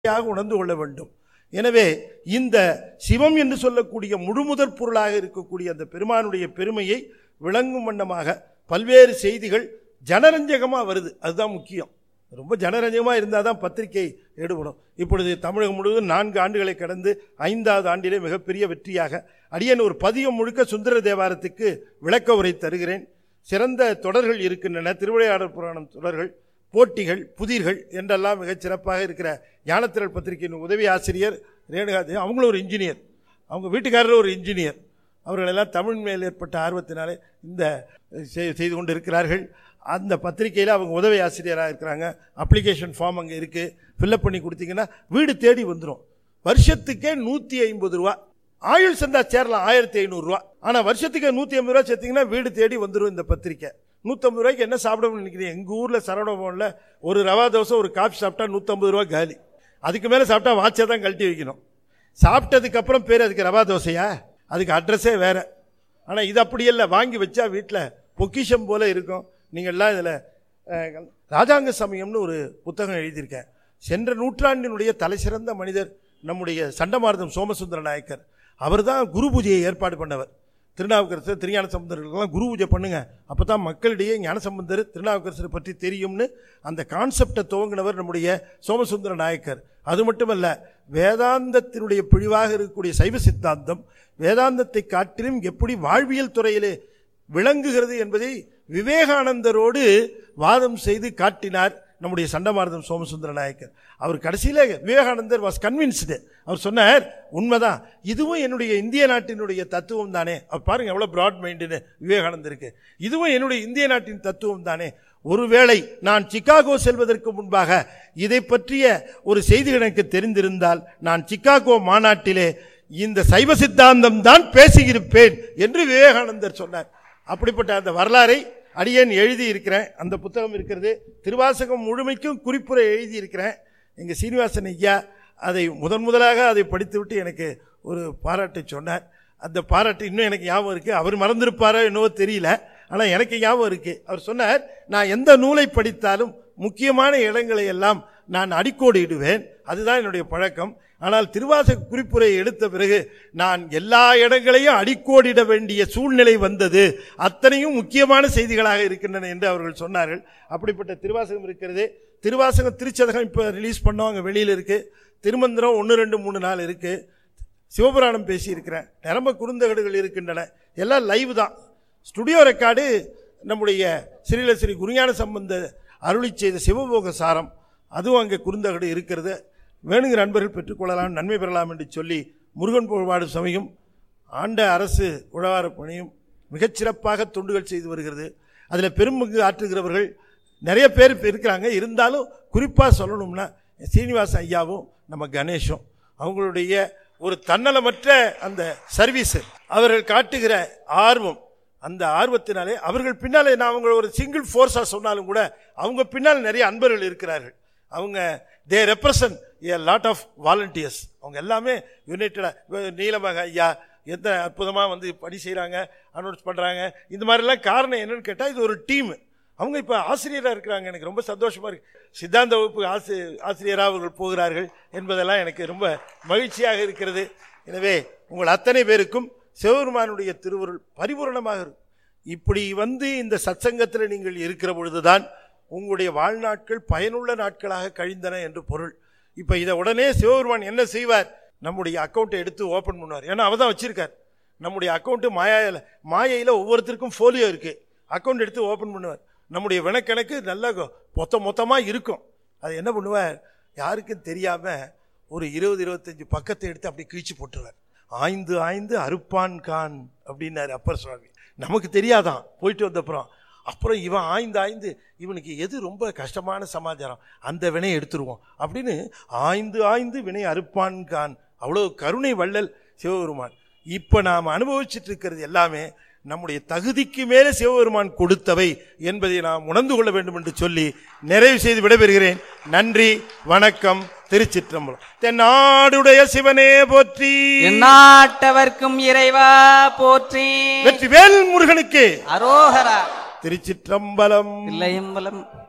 யாக உணர்ந்து கொள்ள வேண்டும் எனவே இந்த சிவம் என்று சொல்லக்கூடிய முழுமுதற் பொருளாக இருக்கக்கூடிய அந்த பெருமானுடைய பெருமையை விளங்கும் வண்ணமாக பல்வேறு செய்திகள் ஜனரஞ்சகமாக வருது அதுதான் முக்கியம் ரொம்ப ஜனரஞ்சகமாக இருந்தால் தான் பத்திரிகை எடுபடும் இப்பொழுது தமிழகம் முழுவதும் நான்கு ஆண்டுகளை கடந்து ஐந்தாவது ஆண்டிலே மிகப்பெரிய வெற்றியாக அடியன் ஒரு பதியம் முழுக்க சுந்தர தேவாரத்துக்கு விளக்க உரை தருகிறேன் சிறந்த தொடர்கள் இருக்கின்றன திருவிளையாடல் புராணம் தொடர்கள் போட்டிகள் புதிர்கள் என்றெல்லாம் மிகச் சிறப்பாக இருக்கிற ஞானத்திரள் பத்திரிகையின் உதவி ஆசிரியர் ரேணுகாதேவி அவங்களும் ஒரு இன்ஜினியர் அவங்க வீட்டுக்காரர் ஒரு இன்ஜினியர் அவர்களெல்லாம் தமிழ் மேல் ஏற்பட்ட ஆர்வத்தினாலே இந்த செய்- செய்து கொண்டு இருக்கிறார்கள் அந்த பத்திரிகையில் அவங்க உதவி ஆசிரியராக இருக்கிறாங்க அப்ளிகேஷன் ஃபார்ம் அங்கே இருக்குது ஃபில்அப் பண்ணி கொடுத்தீங்கன்னா வீடு தேடி வந்துடும் வருஷத்துக்கே நூற்றி ஐம்பது ரூபா ஆயுள் சந்தா சேரலாம் ஆயிரத்தி ஐநூறுரூவா ஆனால் வருஷத்துக்கு நூற்றி ஐம்பது ரூபா சேர்த்தீங்கன்னா வீடு தேடி வந்துடும் இந்த பத்திரிக்கை நூற்றம்பது ரூபாய்க்கு என்ன சாப்பிடணும்னு நினைக்கிறீங்க எங்கள் ஊரில் சரவணபவனில் ஒரு ரவா தோசை ஒரு காஃபி சாப்பிட்டா நூற்றம்பது ரூபா காலி அதுக்கு மேலே சாப்பிட்டா வாட்சை தான் கழட்டி வைக்கணும் சாப்பிட்டதுக்கப்புறம் பேர் அதுக்கு ரவா தோசையா அதுக்கு அட்ரஸே வேற ஆனால் இது அப்படி இல்லை வாங்கி வச்சா வீட்டில் பொக்கிஷம் போல இருக்கும் நீங்கள்லாம் இதில் ராஜாங்க சமயம்னு ஒரு புத்தகம் எழுதியிருக்கேன் சென்ற நூற்றாண்டினுடைய தலைசிறந்த மனிதர் நம்முடைய சண்டமாரதம் சோமசுந்தர நாயக்கர் அவர் தான் குரு பூஜையை ஏற்பாடு பண்ணவர் திருநாவுக்கரசர் திருஞான சம்பந்தர்களுக்கெல்லாம் குரு பூஜை பண்ணுங்க அப்போ தான் மக்களிடையே ஞானசம்பந்தர் திருநாவுக்கரசரை பற்றி தெரியும்னு அந்த கான்செப்டை துவங்கினவர் நம்முடைய சோமசுந்தர நாயக்கர் அது மட்டுமல்ல வேதாந்தத்தினுடைய பிழிவாக இருக்கக்கூடிய சைவ சித்தாந்தம் வேதாந்தத்தை காட்டிலும் எப்படி வாழ்வியல் துறையிலே விளங்குகிறது என்பதை விவேகானந்தரோடு வாதம் செய்து காட்டினார் நம்முடைய சண்டமாரதம் சோமசுந்தர நாயக்கர் அவர் கடைசியில் விவேகானந்தர் வாஸ் கன்வின்ஸ்டு அவர் சொன்னார் உண்மைதான் இதுவும் என்னுடைய இந்திய நாட்டினுடைய தத்துவம் தானே அவர் பாருங்க எவ்வளோ பிராட் மைண்டுன்னு விவேகானந்தருக்கு இதுவும் என்னுடைய இந்திய நாட்டின் தத்துவம் தானே ஒருவேளை நான் சிகாகோ செல்வதற்கு முன்பாக இதை பற்றிய ஒரு செய்தி எனக்கு தெரிந்திருந்தால் நான் சிகாகோ மாநாட்டிலே இந்த சைவ சித்தாந்தம் தான் பேசியிருப்பேன் என்று விவேகானந்தர் சொன்னார் அப்படிப்பட்ட அந்த வரலாறை அடியேன் எழுதி இருக்கிறேன் அந்த புத்தகம் இருக்கிறது திருவாசகம் முழுமைக்கும் குறிப்புரை எழுதி இருக்கிறேன் எங்கள் சீனிவாசன் ஐயா அதை முதன் முதலாக அதை படித்துவிட்டு எனக்கு ஒரு பாராட்டை சொன்னார் அந்த பாராட்டு இன்னும் எனக்கு ஞாபகம் இருக்குது அவர் மறந்திருப்பாரோ என்னவோ தெரியல ஆனால் எனக்கு ஞாபகம் இருக்குது அவர் சொன்னார் நான் எந்த நூலை படித்தாலும் முக்கியமான இடங்களை எல்லாம் நான் அடிக்கோடு இடுவேன் அதுதான் என்னுடைய பழக்கம் ஆனால் திருவாசக குறிப்புரை எடுத்த பிறகு நான் எல்லா இடங்களையும் அடிக்கோடிட வேண்டிய சூழ்நிலை வந்தது அத்தனையும் முக்கியமான செய்திகளாக இருக்கின்றன என்று அவர்கள் சொன்னார்கள் அப்படிப்பட்ட திருவாசகம் இருக்கிறது திருவாசகம் திருச்சதகம் இப்போ ரிலீஸ் பண்ணோம் அங்கே வெளியில் இருக்குது திருமந்திரம் ஒன்று ரெண்டு மூணு நாள் இருக்குது சிவபுராணம் பேசியிருக்கிறேன் நிரம்ப குறுந்தகடுகள் இருக்கின்றன எல்லாம் லைவ் தான் ஸ்டுடியோ ரெக்கார்டு நம்முடைய ஸ்ரீல ஸ்ரீ குருஞான சம்பந்த அருளி செய்த சிவபோக சாரம் அதுவும் அங்கே குறுந்தகடு இருக்கிறது வேணுங்கிற நண்பர்கள் பெற்றுக்கொள்ளலாம் நன்மை பெறலாம் என்று சொல்லி முருகன் புகழ்பாடு சமயம் ஆண்ட அரசு உழவார பணியும் மிகச்சிறப்பாக தொண்டுகள் செய்து வருகிறது அதில் பெரும்பங்கு ஆற்றுகிறவர்கள் நிறைய பேர் இப்ப இருக்கிறாங்க இருந்தாலும் குறிப்பாக சொல்லணும்னா சீனிவாச ஐயாவும் நம்ம கணேஷும் அவங்களுடைய ஒரு தன்னலமற்ற அந்த சர்வீஸ் அவர்கள் காட்டுகிற ஆர்வம் அந்த ஆர்வத்தினாலே அவர்கள் பின்னாலே நான் அவங்க ஒரு சிங்கிள் ஃபோர்ஸாக சொன்னாலும் கூட அவங்க பின்னால் நிறைய அன்பர்கள் இருக்கிறார்கள் அவங்க they represent a lot of volunteers அவங்க எல்லாமே யுனைட்டடாக நீலமக ஐயா எந்த அற்புதமாக வந்து பணி செய்கிறாங்க அனௌன்ஸ் பண்ணுறாங்க இந்த மாதிரிலாம் காரணம் என்னன்னு கேட்டால் இது ஒரு டீம் அவங்க இப்போ ஆசிரியராக இருக்கிறாங்க எனக்கு ரொம்ப சந்தோஷமாக இருக்கு சித்தாந்த வகுப்பு ஆசி ஆசிரியராக அவர்கள் போகிறார்கள் என்பதெல்லாம் எனக்கு ரொம்ப மகிழ்ச்சியாக இருக்கிறது எனவே உங்கள் அத்தனை பேருக்கும் சிவபெருமானுடைய திருவருள் பரிபூரணமாக இருக்கும் இப்படி வந்து இந்த சத்சங்கத்தில் நீங்கள் இருக்கிற பொழுதுதான் உங்களுடைய வாழ்நாட்கள் பயனுள்ள நாட்களாக கழிந்தன என்று பொருள் இப்போ இதை உடனே சிவபெருமான் என்ன செய்வார் நம்முடைய அக்கௌண்ட்டை எடுத்து ஓப்பன் பண்ணுவார் ஏன்னா அவர் தான் வச்சிருக்கார் நம்முடைய அக்கௌண்ட்டு மாயாயில் மாயையில் ஒவ்வொருத்தருக்கும் ஃபோலியோ இருக்குது அக்கௌண்ட் எடுத்து ஓப்பன் பண்ணுவார் நம்முடைய வினக்கணக்கு நல்லா மொத்த மொத்தமாக இருக்கும் அது என்ன பண்ணுவார் யாருக்கும் தெரியாமல் ஒரு இருபது இருபத்தஞ்சு பக்கத்தை எடுத்து அப்படி கிழிச்சு போட்டுருவார் ஆய்ந்து ஆய்ந்து அறுப்பான் கான் அப்படின்னாரு அப்பர் சுவாமி நமக்கு தெரியாதான் போயிட்டு வந்தப்புறம் அப்புறம் இவன் ஆய்ந்து ஆய்ந்து இவனுக்கு எது ரொம்ப கஷ்டமான சமாச்சாரம் அந்த வினையை எடுத்துருவோம் அப்படின்னு ஆய்ந்து ஆய்ந்து வினை அறுப்பான் கான் அவ்வளோ கருணை வள்ளல் சிவபெருமான் இப்போ நாம் அனுபவிச்சுட்டு இருக்கிறது எல்லாமே நம்முடைய தகுதிக்கு மேலே சிவபெருமான் கொடுத்தவை என்பதை நாம் உணர்ந்து கொள்ள வேண்டும் என்று சொல்லி நிறைவு செய்து விடைபெறுகிறேன் நன்றி வணக்கம் திருச்சிற்றம்பலம் தென்னாடுடைய சிவனே போற்றி எந்நாட்டவர்க்கும் இறைவா போற்றி வெற்றி வேல் முருகனுக்கு அரோகரா திருச்சிற்றம்பலம் இல்லையம்பலம்